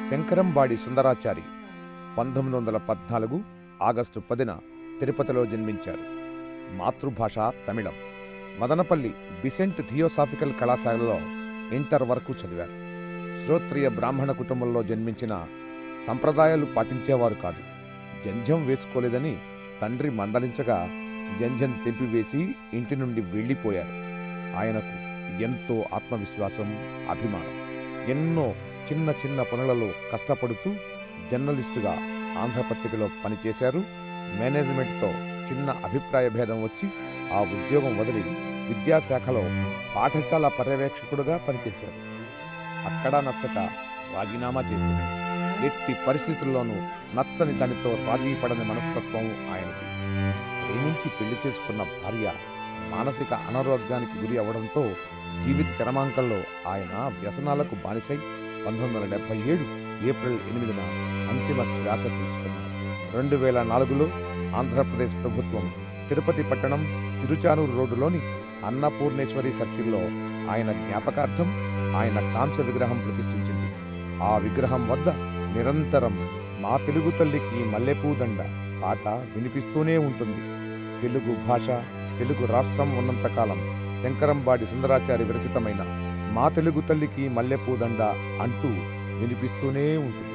శంకరంబాడి సుందరాచారి పంతొమ్మిది వందల పద్నాలుగు ఆగస్టు పదిన తిరుపతిలో జన్మించారు మాతృభాష తమిళం మదనపల్లి బిసెంట్ థియోసాఫికల్ కళాశాలలో ఇంటర్ వరకు చదివారు శ్రోత్రియ బ్రాహ్మణ కుటుంబంలో జన్మించిన సంప్రదాయాలు పాటించేవారు కాదు జంధ్యం వేసుకోలేదని తండ్రి మందలించగా జంధ్యం తెంపివేసి ఇంటి నుండి వెళ్ళిపోయారు ఆయనకు ఎంతో ఆత్మవిశ్వాసం అభిమానం ఎన్నో చిన్న చిన్న పనులలో కష్టపడుతూ జర్నలిస్టుగా ఆంధ్రపత్రికలో పనిచేశారు మేనేజ్మెంట్తో చిన్న అభిప్రాయ భేదం వచ్చి ఆ ఉద్యోగం వదిలి విద్యాశాఖలో పాఠశాల పర్యవేక్షకుడుగా పనిచేశారు అక్కడా నచ్చక రాజీనామా చేశారు ఎట్టి పరిస్థితుల్లోనూ నచ్చని దానితో రాజీ పడని మనస్తత్వం ఆయనది ప్రేమించి పెళ్లి చేసుకున్న భార్య మానసిక అనారోగ్యానికి గురి అవడంతో జీవిత చరమాంకంలో ఆయన వ్యసనాలకు బానిసై పంతొమ్మిది వందల డెబ్బై ఏడు ఏప్రిల్ ఎనిమిదిన అంతిమ శ్వాస తీసుకున్నారు రెండు వేల నాలుగులో ఆంధ్రప్రదేశ్ ప్రభుత్వం తిరుపతి పట్టణం తిరుచానూరు రోడ్డులోని అన్నపూర్ణేశ్వరి సర్కిల్లో ఆయన జ్ఞాపకార్థం ఆయన కాంస్య విగ్రహం ప్రతిష్ఠించింది ఆ విగ్రహం వద్ద నిరంతరం మా తెలుగు తల్లికి మల్లెపూదండ పాట వినిపిస్తూనే ఉంటుంది తెలుగు భాష తెలుగు రాష్ట్రం ఉన్నంతకాలం శంకరంబాడి సుందరాచారి విరచితమైన మా తెలుగు తల్లికి మల్లెపూదండ అంటూ వినిపిస్తూనే ఉంటుంది